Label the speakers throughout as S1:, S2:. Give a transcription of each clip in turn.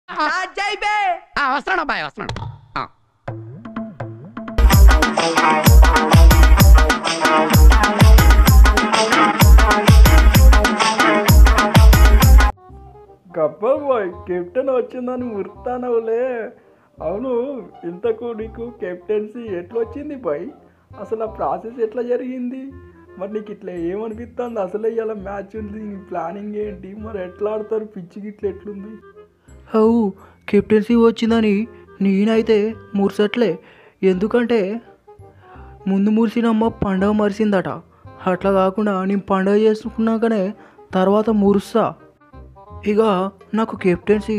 S1: ఆ, వస్తున్నాను అబ్బాయి వస్తున్నాను ఆ.
S2: గబ్బర్ బాయ్ కెప్టెన్ వచ్చిందని ముర్తానవులే అవును ఇంతకు నీకు కెప్టెన్సీ ఎట్లా వచ్చింది బాయ్ అసలు ఆ ప్రాసెస్ ఎట్లా జరిగింది మరి నీకు ఇట్లా ఏమనిపిస్తుంది అసలే ఇలా మ్యాచ్ ఉంది నీ ప్లానింగ్ ఏంటి మరి ఎట్లా ఆడతారు పిచ్చికి ఇట్లా ఎట్లుంది
S3: అవు కెప్టెన్సీ వచ్చిందని నేనైతే మురిసట్లే ఎందుకంటే ముందు మురిసినమ్మ పండగ మరిసిందట అట్లా కాకుండా నేను పండగ చేసుకున్నాకనే తర్వాత మురుస్తా ఇక నాకు కెప్టెన్సీ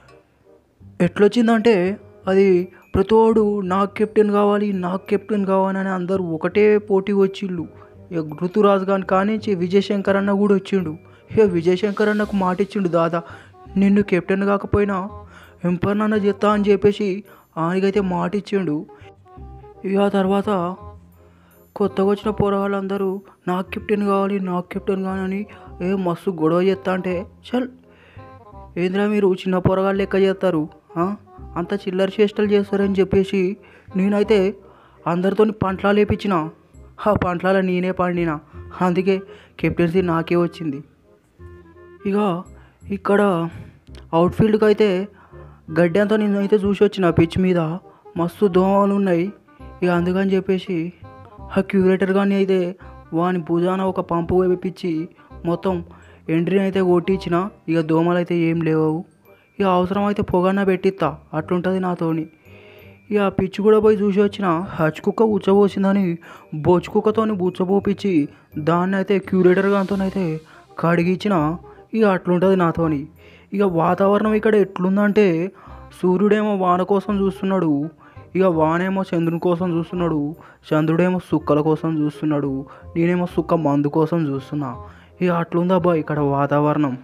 S3: ఎట్లొచ్చిందంటే అది ప్రతోడు నాకు కెప్టెన్ కావాలి నాకు కెప్టెన్ కావాలని అందరూ ఒకటే పోటీ వచ్చిళ్ళు ఇక ఋతురాజు గాని కానించి విజయశంకర్ అన్న కూడా వచ్చిండు ఇక విజయశంకర్ అన్నకు మాట ఇచ్చిండు దాదా నిన్ను కెప్టెన్ కాకపోయినా ఎంపర్ నాన్న చెత్తా అని చెప్పేసి ఆయనకైతే మాట ఇచ్చిండు ఇక ఆ తర్వాత కొత్తగా వచ్చిన పోరగాళ్ళందరూ నాకు కెప్టెన్ కావాలి నాకు కెప్టెన్ కావాలని ఏ మస్తు గొడవ చేస్తా అంటే చల్ ఏంద్రా మీరు చిన్న పోరగాళ్ళు లెక్క చేస్తారు ఆ? అంత చిల్లర చేష్టలు చేస్తారని చెప్పేసి నేనైతే అందరితో పంటలా లేపించిన ఆ పంటల నేనే పండిన అందుకే కెప్టెన్సీ నాకే వచ్చింది ఇక ఇక్కడ అవుట్ఫీల్డ్కి అయితే గడ్డి అంతా నేనైతే చూసి వచ్చిన పిచ్ మీద మస్తు దోమలు ఉన్నాయి ఇక అందుకని చెప్పేసి ఆ క్యూరేటర్ కానీ అయితే వాని భుజాన ఒక పంపు వేపించి మొత్తం ఎంట్రీని అయితే కొట్టించిన ఇక దోమలు అయితే ఏం లేవు ఇక అవసరం అయితే పొగన్న పెట్టిస్తా అట్లుంటుంది నాతోని ఇక ఆ పిచ్చి కూడా పోయి చూసి వచ్చిన హచ్ కుక్క ఉచ్చబోసిందని బొచ్చు కుక్కతోని బుచ్చబోపించి దాన్ని అయితే క్యూరేటర్ గానితోనైతే కడిగిచ్చిన ఇక అట్లుంటుంది నాతోని ఇక వాతావరణం ఇక్కడ ఎట్లుందంటే సూర్యుడేమో వాన కోసం చూస్తున్నాడు ఇక వానేమో చంద్రుని కోసం చూస్తున్నాడు చంద్రుడేమో సుక్కల కోసం చూస్తున్నాడు నేనేమో సుక్క మందు కోసం చూస్తున్నా ఇక అట్లుందబ్బా ఇక్కడ వాతావరణం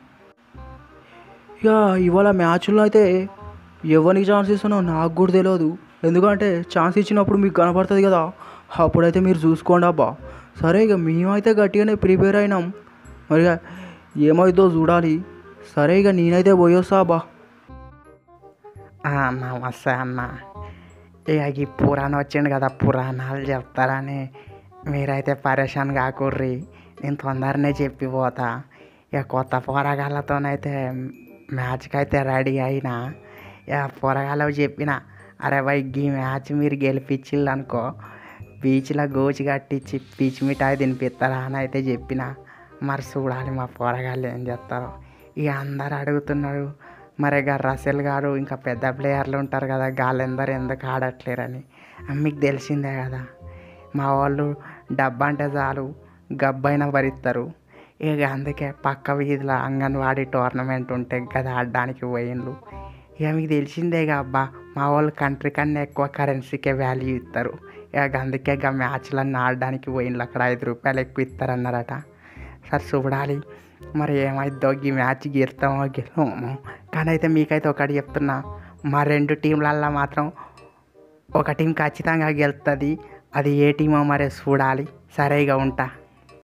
S3: ఇక ఇవాళ మ్యాచ్లో అయితే ఎవరికి ఛాన్స్ ఇస్తానో నాకు కూడా తెలియదు ఎందుకంటే ఛాన్స్ ఇచ్చినప్పుడు మీకు కనపడుతుంది కదా అప్పుడైతే మీరు చూసుకోండి అబ్బా సరే ఇక మేమైతే గట్టిగానే ప్రిపేర్ అయినాం మరి ఇక ఏమైందో చూడాలి సరే ఇక నేనైతే పోయొస్తా అబ్బా
S4: ఆ, నమస్తే అన్న ఇక ఈ పురాణ వచ్చిండు కదా పురాణాలు చెప్తారని మీరైతే పరేషాన్ కాకుర్రి నేను తొందరనే చెప్పిపోతా ఇక కొత్త పోరగాళ్ళతోనైతే మ్యాచ్కి అయితే రెడీ అయినా ఇక పోరగాళ్ళకు చెప్పిన అరే భయ్ ఈ మ్యాచ్ మీరు గెలిపించిల్లు అనుకో బీచ్లో గోచి కట్టించి పీచ్ మిఠాయి తినిపిస్తారా అని అయితే చెప్పిన మరి చూడాలి మా పోరగాళ్ళు ఏం చేస్తారో ఇక అందరు అడుగుతున్నారు మరి ఇక రసెల్ గారు ఇంకా పెద్ద ప్లేయర్లు ఉంటారు కదా గాళ్ళందరూ ఎందుకు ఆడట్లేరని మీకు తెలిసిందే కదా మా వాళ్ళు డబ్బు అంటే చాలు గబ్బైనా భరిస్తారు ఇక అందుకే పక్క వీధిలో అంగన్వాడీ టోర్నమెంట్ ఉంటే కదా ఆడడానికి పోయిండ్రు ఇక మీకు తెలిసిందే ఇక అబ్బా మా వాళ్ళు కంట్రీ కన్నా ఎక్కువ కరెన్సీకే వాల్యూ ఇస్తారు ఇక అందుకే ఇక మ్యాచ్లన్నీ ఆడడానికి పోయిండ్రు అక్కడ ఐదు రూపాయలు ఎక్కువ ఇస్తారన్నారట సరే చూడాలి మరి ఏమైద్దో ఈ మ్యాచ్ గెలుస్తామో గెలవమో కానీ అయితే మీకైతే ఒకటి చెప్తున్నా మా రెండు టీంలల్లో మాత్రం ఒక టీం ఖచ్చితంగా గెలుస్తుంది అది ఏ టీమో మరి చూడాలి సరే ఇక ఉంటా